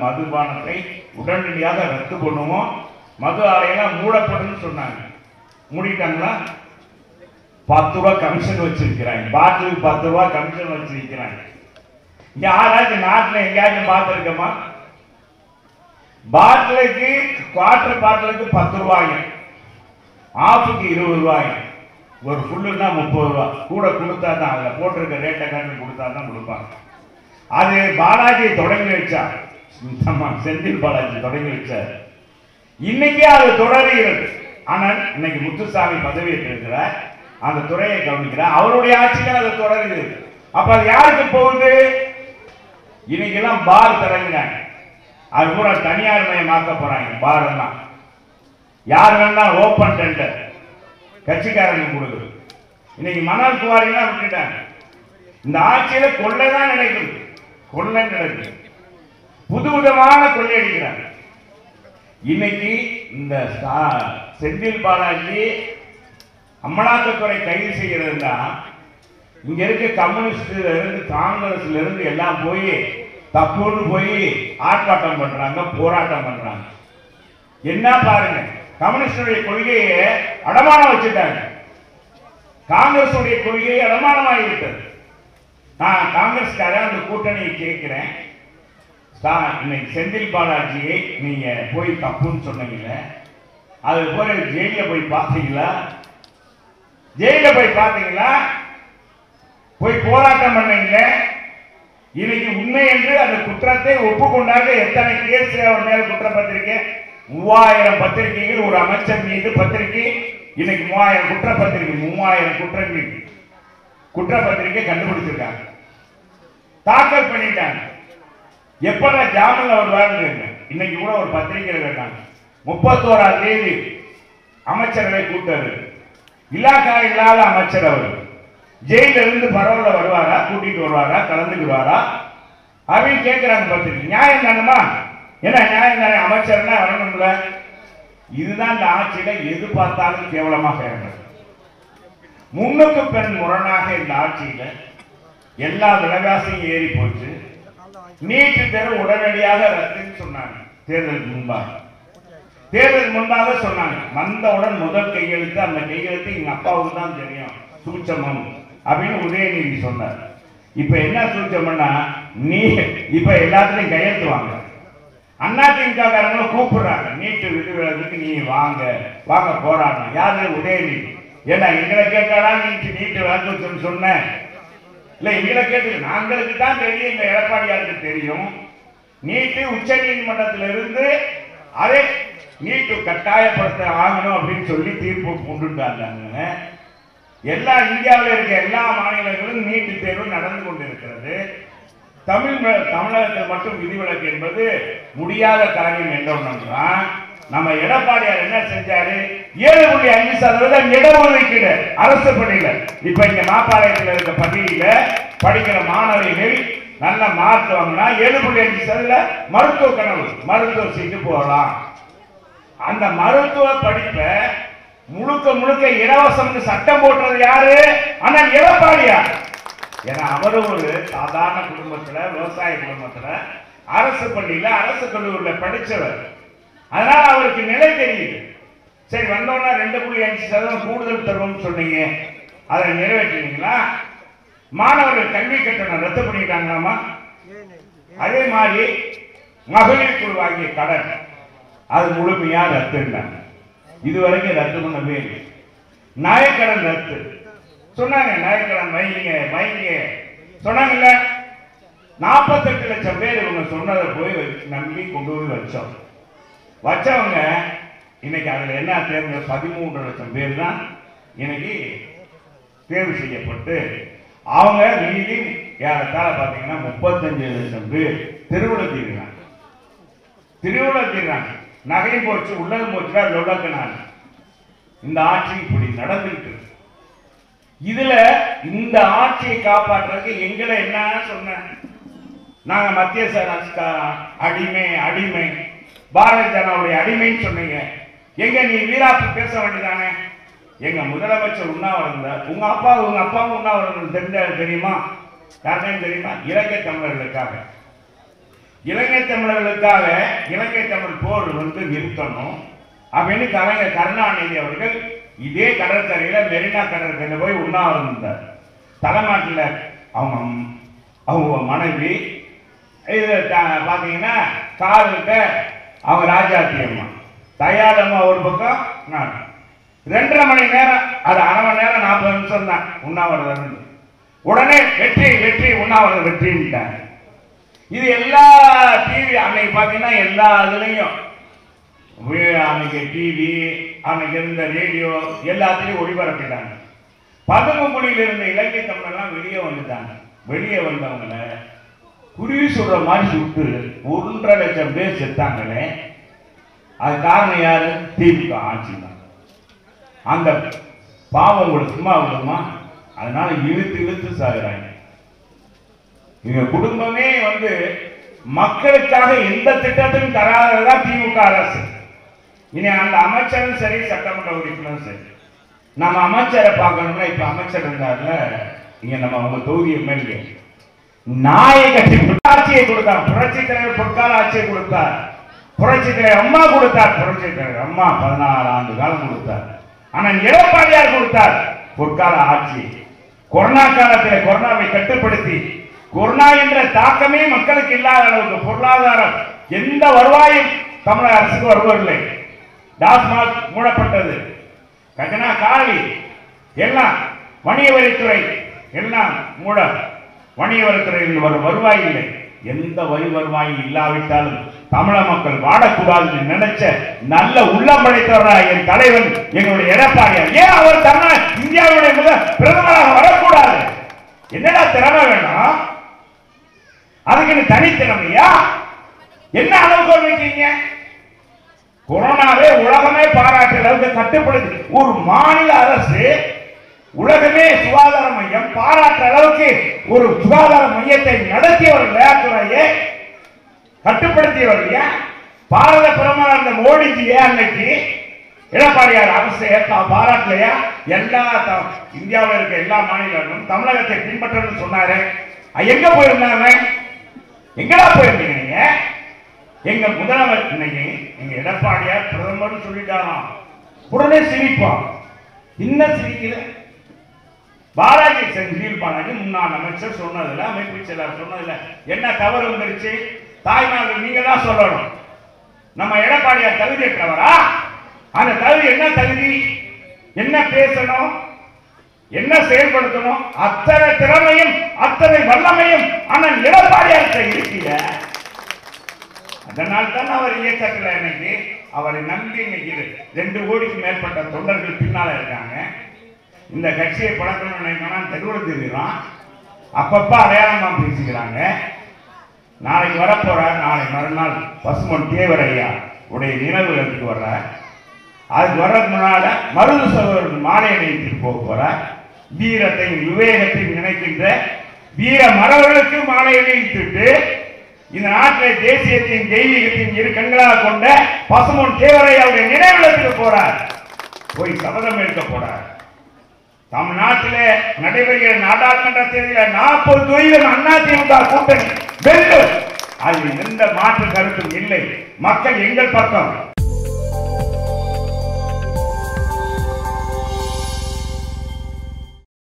மதுபானத்தை உடனடியாக ரத்து பண்ணுவோம் மது ஆலையெல்லாம் மூடப்படும்னு சொன்னாங்க மூடிட்டாங்களா பத்து ரூபா கமிஷன் வச்சிருக்கிறாங்க பாட்டிலுக்கு பத்து ரூபா கமிஷன் வச்சிருக்கிறாங்க யாராச்சும் நாட்டில் எங்கேயாச்சும் பார்த்துருக்கோமா பாட்டிலுக்கு குவார்டர் பாட்டிலுக்கு பத்து ரூபாய் ஆஃபுக்கு இருபது ரூபாய் ஒரு ஃபுல்லுன்னா முப்பது ரூபா கூட கொடுத்தா தான் அதில் போட்டிருக்க ரேட்டை காட்டி கொடுத்தா தான் கொடுப்பாங்க அது பாலாஜி தொடங்கி வச்சா ஆமா செந்தில் பாலாஜி தொடங்கி வச்சார் இன்னைக்கே அது தொடருகிறது ஆனால் இன்னைக்கு முத்துசாமி பதவி இருக்கிறார் அந்த துறையை கவனிக்கிறார் அவருடைய ஆட்சியில் அது தொடருகிறது அப்ப அது யாருக்கு போகுது இன்னைக்கெல்லாம் பார் திறங்கிறாங்க அது கூட தனியார் மயமாக்க போறாங்க பார் எல்லாம் யார் வேணா ஓப்பன் டெண்டர் கட்சிக்காரங்க கொடுக்குது இன்னைக்கு மணல் குவாரிலாம் விட்டுட்டாங்க இந்த ஆட்சியில கொள்ளை தான் நடக்குது கொள்ளை நடக்குது புது விதமான கொள்ளையடிக்கிறாங்க இன்னைக்கு இந்த சா- செந்தில் பாலாஜி அமலாக்கத்துறை கைது செய்யறதுன்னா இங்க இருக்க கம்யூனிஸ்ட்ல இருந்து காங்கிரஸ்ல இருந்து எல்லாம் போய் தப்புன்னு போய் ஆர்ப்பாட்டம் பண்றாங்க போராட்டம் பண்றாங்க என்ன பாருங்க கம்யூனிஸ்டுடைய கொள்கையை அடமானம் வச்சுட்டாங்க காங்கிரசுடைய கொள்கையை அடமானமாகிவிட்டது நான் காங்கிரஸ்காரன் அந்த கூட்டணியை கேட்கிறேன் சா- இன்னைக்கு செந்தில் பாலாஜியை நீங்க போய் தப்புன்னு சொன்னீங்கல்ல அது போல ஜெயில போய் பார்த்தீங்களா ஜெயில போய் பார்த்தீங்களா போய் போராட்டம் பண்ணீங்க இன்னைக்கு உண்மை என்று அந்த குற்றத்தை ஒப்புக்கொண்டாங்க எத்தனை கேஸ் அவர் மேல குற்றப்பத்திரிக்கை மூவாயிரம் பத்திரிகைகள் ஒரு அமைச்சர் மீது பத்திரிகை இன்னைக்கு மூவாயிரம் குற்றப்பத்திரிகை மூவாயிரம் குற்றங்கள் குற்றப்பத்திரிகை கண்டுபிடிச்சிருக்காங்க தாக்கல் பண்ணிட்டாங்க எப்படா ஜாமீன்ல வருவாருன்னு இன்னைக்கு கூட ஒரு பத்திரிகையில் கேட்டாங்க முப்பத்தோராம் தேதி அமைச்சரவை கூட்டாரு இலாக்கா இல்லாத அமைச்சர் அவர் ஜெயில இருந்து பரவல வருவாரா கூட்டிட்டு வருவாரா கலந்துக்குவாரா அப்படின்னு கேட்கிறாங்க பத்திரிக்கை நியாயம் தானமா என்ன நியாயம் தானே அமைச்சர்னா வரணும்ல இதுதான் இந்த ஆட்சியில எது பார்த்தாலும் கேவலமாக இருந்தது முன்னுக்கு பெண் முரணாக இந்த ஆட்சியில எல்லா விலைவாசியும் ஏறி போச்சு நீட்டு தேர்வு உடனடியாக ரத்துன்னு சொன்னாங்க தேர்தலுக்கு முன்பாக தேர்தலுக்கு முன்பாக சொன்னாங்க வந்தவுடன் முதல் கையெழுத்து அந்த கையெழுத்து எங்க அப்பாவுக்கு தான் தெரியும் சூச்சமம் அப்படின்னு உதயநிதி சொன்னார் இப்ப என்ன சூச்சமம்னா நீ இப்ப எல்லாத்துலயும் கையெழுத்து வாங்க அண்ணா திமுககாரங்களும் கூப்பிடுறாங்க நீட்டு விதிவிலக்குக்கு நீ வாங்க வாங்க போராடணும் யாரு உதயநிதி ஏன்னா எங்களை கேட்டாடா நீட்டு நீட்டு விளக்கு சொன்ன இல்ல எங்களை கேட்டு நாங்களுக்கு தான் தெரியும் இந்த எடப்பாடியாருக்கு தெரியும் நீட்டு உச்ச நீதிமன்றத்திலிருந்து அதை நீட்டு கட்டாயப்படுத்த ஆகணும் அப்படின்னு சொல்லி தீர்ப்பு கொண்டுட்டாங்க எல்லா இந்தியாவில் இருக்க எல்லா மாநிலங்களும் நீட்டு தேர்வு நடந்து கொண்டிருக்கிறது தமிழ் ம- தமிழகத்தில் மட்டும் விதிவிலக்கு என்பது முடியாத காரியம் என்றோம்னா நம்ம எடப்பாடியார் என்ன செஞ்சாரு ஏழு புள்ளி அஞ்சு சதவீதம் இடஒதுக்கீடு அரசு பள்ளியில இப்ப இங்க மாப்பாளையத்தில் இருக்க பள்ளியில படிக்கிற மாணவிகள் நல்ல மார்க் வாங்கினா ஏழு புள்ளி அஞ்சு சதவீதம் மருத்துவ கனவு மருத்துவ சீட்டு போகலாம் அந்த மருத்துவ படிப்பை முழுக்க முழுக்க இலவசம்னு சட்டம் போட்டது யாரு ஆனால் எடப்பாடியார் ஏன்னா அவரும் ஒரு சாதாரண குடும்பத்துல விவசாய குடும்பத்துல அரசு பள்ளியில அரசு கல்லூரியில படிச்சவர் அதனால அவருக்கு நிலை தெரியுது சரி வந்தோன்னா ரெண்டு புள்ளி அஞ்சு சதவீதம் கூடுதல் தருவோம்னு சொன்னீங்க அதை நிறைவேற்றினீங்களா மாணவர்கள் கல்வி கட்டணம் ரத்து பண்ணிட்டாங்களாமா அதே மாதிரி மகளிர் குழு வாங்கிய கடன் அது முழுமையா ரத்துன்னாங்க இதுவரைக்கும் ரத்து பண்ணவே இல்லை நகைக்கடன் ரத்து சொன்னாங்க நகைக்கடன் வைங்க வைங்க சொன்னாங்கல்ல நாற்பத்தெட்டு லட்சம் பேர் இவங்க சொன்னதை போய் வச்சு- நம்பி கொண்டு போய் வச்சோம் வச்சவங்க இன்னைக்கு அதுல என்ன தேர்வு பதிமூன்று லட்சம் பேர் தான் இன்னைக்கு தேர்வு செய்யப்பட்டு அவங்க மீதி ஏறத்தாழ பார்த்தீங்கன்னா முப்பத்தஞ்சு லட்சம் பேர் திருவிழா தீர்றாங்க திருவிழா தீர்றாங்க நகையும் போச்சு உள்ளதும் போச்சுடா லொடக்குனாங்க இந்த ஆட்சி இப்படி நடந்துட்டு இருக்கு. இதுல இந்த ஆட்சியை காப்பாற்றுறதுக்கு எங்களை என்ன சொன்ன நாங்க மத்திய அரசு அடிமை அடிமை பாரதிய ஜனதாவுடைய அடிமைன்னு சொன்னீங்க எங்க நீ வீராப்பு பேச வேண்டியதானே எங்க முதலமைச்சர் உண்ணாவிரதம் உங்க அப்பா உங்க அப்பாவும் உண்ணாவிரதம் தெரிஞ்ச தெரியுமா யாருக்கும் தெரியுமா இலங்கை தமிழர்களுக்காக இலங்கை தமிழர்களுக்காக இலங்கை தமிழ் போர் வந்து நிறுத்தணும் அப்படின்னு கலைஞர் கருணாநிதி அவர்கள் இதே கடற்கரையில மெரினா கடற்கரையில போய் உண்ணாவிரதம் இருந்தார் தலைமாட்டில் அவங்க அம்- அவங்க மனைவி இது த- பாத்தீங்கன்னா காலுக்கிட்ட அவங்க ராஜாத்தி அம்மா தயாரம்மா ஒரு பக்கம் நான் ரெண்டரை மணி நேரம் அது அரை மணி நேரம் நாற்பது நிமிஷம் தான் உண்ணாவிரதம் இருந்து. உடனே வெற்றி வெற்றி உண்ணாவிரதம் வெற்றின்ட்டாங்க இது எல்லா டிவி அன்னைக்கு பார்த்தீங்கன்னா எல்லா இதுலையும் வி- அன்னைக்கு டிவி அன்னைக்கு இருந்த ரேடியோ எல்லாத்துலேயும் ஒளிபரப்பிட்டாங்க பதுங்கு மொழியில் இருந்த இலங்கை தமிழெல்லாம் வெளியே வந்துட்டாங்க வெளியே வந்தவங்கள குருவி சுடுற மாதிரி சுட்டு ஒன்றரை லட்சம் பேர் செத்தாங்களே அது காரணம் யாரு திமுக ஆட்சி தான் அந்த பாவம் உங்களுக்கு சும்மா விடுமா அதனால இழுத்து இழுத்து சாகுறாங்க இவங்க குடும்பமே வந்து மக்களுக்காக எந்த திட்டத்தையும் தராததா திமுக அரசு இனி அந்த அமைச்சரும் சரி சட்டமன்ற உறுப்பினரும் சரி நம்ம அமைச்சரை பார்க்கணும்னா இப்ப அமைச்சர் இருந்தார்ல இங்க நம்ம உங்க தொகுதி எம்எல்ஏ நாயை கட்டி ஆட்சியை கொடுத்தார் புரட்சி தலைவர் பொற்கால ஆட்சியை கொடுத்தார் புரட்சி தலைவர் அம்மா கொடுத்தார் புரட்சி தலைவர் அம்மா பதினாறு ஆண்டு காலம் கொடுத்தார் ஆனா எடப்பாடியார் கொடுத்தார் பொற்கால ஆட்சி கொரோனா காலத்தில் கொரோனாவை கட்டுப்படுத்தி கொரோனா என்ற தாக்கமே மக்களுக்கு இல்லாத அளவுக்கு பொருளாதாரம் எந்த வருவாயும் தமிழக அரசுக்கு வருவதில்லை டாஸ்மாக் மூடப்பட்டது கஜனா காலி எல்லாம் வணிக வரித்துறை எல்லாம் மூட வணிக வரித்துறையில் வரும் வருவாய் இல்லை எந்த வரி வருவாயும் இல்லாவிட்டாலும் தமிழக மக்கள் வாடக்கூடாதுன்னு நினைச்ச நல்ல உள்ளம் படைத்தவரா என் தலைவன் எங்களுடைய எடப்பாடியார் ஏன் அவர் தமிழ இந்தியாவுடைய முதல் பிரதமராக வரக்கூடாது என்னடா திறமை வேணும் அதுக்கு தனித்திறமையா என்ன அளவுகோல் வைக்கிறீங்க கொரோனாவே உலகமே பாராட்டுற அளவுக்கு கட்டுப்படுத்தி ஒரு மாநில அரசு உலகமே சுகாதார மையம் பாராட்டுற அளவுக்கு ஒரு சுகாதார மையத்தை நடத்தியவர் விளையாட்டுறையே கட்டுப்படுத்தியவர் இல்லையா பாரத பிரதமர் அந்த மோடிஜியே அன்னைக்கு எடப்பாடியார் அரசு பாராட்டலையா எல்லா த- இந்தியாவில் இருக்க எல்லா மாநிலங்களும் தமிழகத்தை பின்பற்றணும்னு சொன்னாரு அஹ் எங்க போயிருந்தாங்க எங்கடா போயிருந்தீங்க நீங்க எங்க முதல்வர் இன்னைக்கு எங்க எடப்பாடியார் பிரதமர்னு சொல்லிட்டாராம் உடனே சிரிப்போம் இன்னும் சிரிக்கல பாலாஜி செந்தில் பாலாஜி முன்னாள் அமைச்சர் சொன்னதுல அமைப்பு செயலர் சொன்னதுல என்ன தவறு வந்துருச்சு தாய்மார்கள் நீங்க தான் சொல்லணும் நம்ம எடப்பாடியார் தகுதியற்றவரா அந்த தகுதி என்ன தகுதி என்ன பேசணும் என்ன செயல்படுத்தணும் அத்தனை திறமையும் அத்தனை வல்லமையும் அண்ணன் எடப்பாடியார் இருக்கிற அதனால் தான் அவர் இயக்கத்தில் இன்னைக்கு அவரை நம்பி இன்னைக்கு இரு- ரெண்டு கோடிக்கு மேற்பட்ட தொண்டர்கள் பின்னால இருக்காங்க இந்த கட்சியை பழக்கணும்னு நினைக்கணும் தெருவில் தெரியுறான் அப்பப்ப அடையாளமா பேசிக்கிறாங்க நாளைக்கு வரப்போறார் நாளை மறுநாள் பசுமன் தேவர் ஐயா உடைய நினைவுகளுக்கு வர்றார் அதுக்கு வர்றதுக்கு முன்னால மருது சகோதரன் மாலை அணிவித்து போக போறார் வீரத்தையும் விவேகத்தையும் நினைக்கின்ற வீர மரவர்களுக்கு மாலை அணிவித்துட்டு இந்த நாட்டில் தேசியத்தையும் தெய்வீகத்தையும் இரு கண்களாக கொண்ட பசுமன் தேவரையாவுடைய நினைவிடத்துக்கு போறார் போய் சபதம் எடுக்க போறார் தமிழ்நாட்டிலே நடைபெறுகிற நாடாளுமன்ற தேர்தலில் நாற்பது தொகுதிகள் அதிமுக கூட்டணி வெல்லும் அதில் எந்த மாற்று கருத்தும் இல்லை மக்கள் எங்கள் பக்கம்